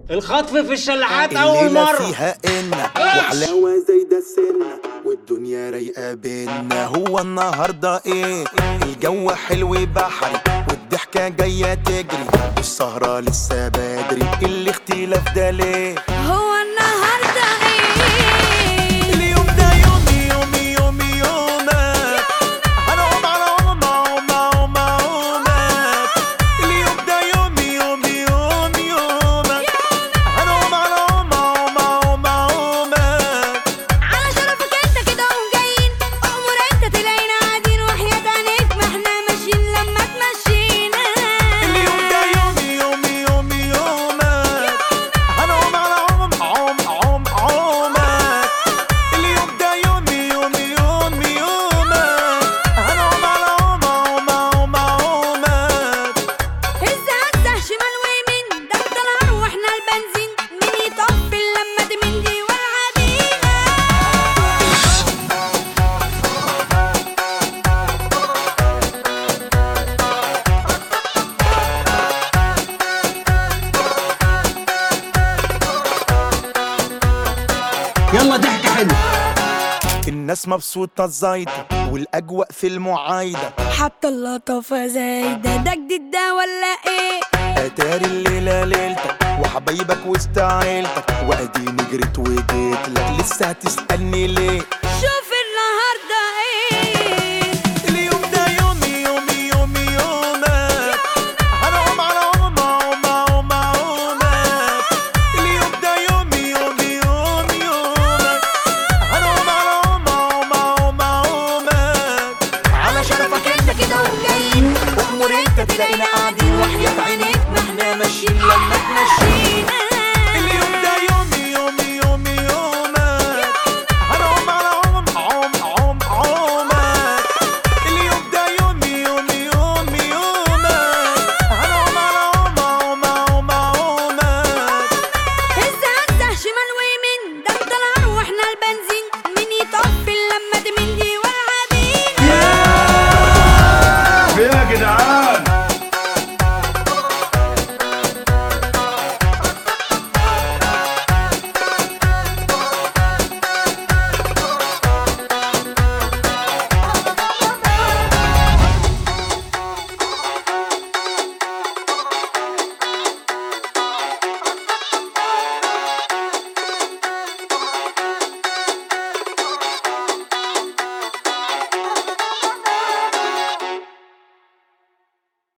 الخطف في الشلاحات اول الليلة مره فيها إنا وحلاوة زي ده السنة والدنيا رايقة بينا هو النهاردة إيه الجو حلو بحري والضحكة جاية تجري والسهرة لسه بدري الاختلاف ده ليه هو النهارده ايه اليوم ده يومي يومي يومي يومك هنقوم على عوم عوم عوم عومك اليوم ده يومي يومي يومي يومك هنقوم على عوم عوم عوم عومك على شرفك انت كده وجايين امور انت تلاقينا قاعدين وحياة عينيك ما احنا ماشيين لما تمشينا اليوم ده يومي يومي يومي يومك هنقوم على عوم عوم عوم عومك اليوم ده يومي يومي يومي يومك هنقوم على عوم عوم عوم عومك هز هزه شمال ويمين ده انت نهار واحنا البنزين مين يطفل لما تمين دي ولعة بينا يلا ضحك حلو الناس مبسوطة زايدة والأجواء في المعايدة حتى اللطافة زايدة ده جديد ده ولا ايه أتاري الليلة ليلتك وحبايبك وسط عيلتك وأديني جريت وجيت لك لسه هتسألني ليه شوف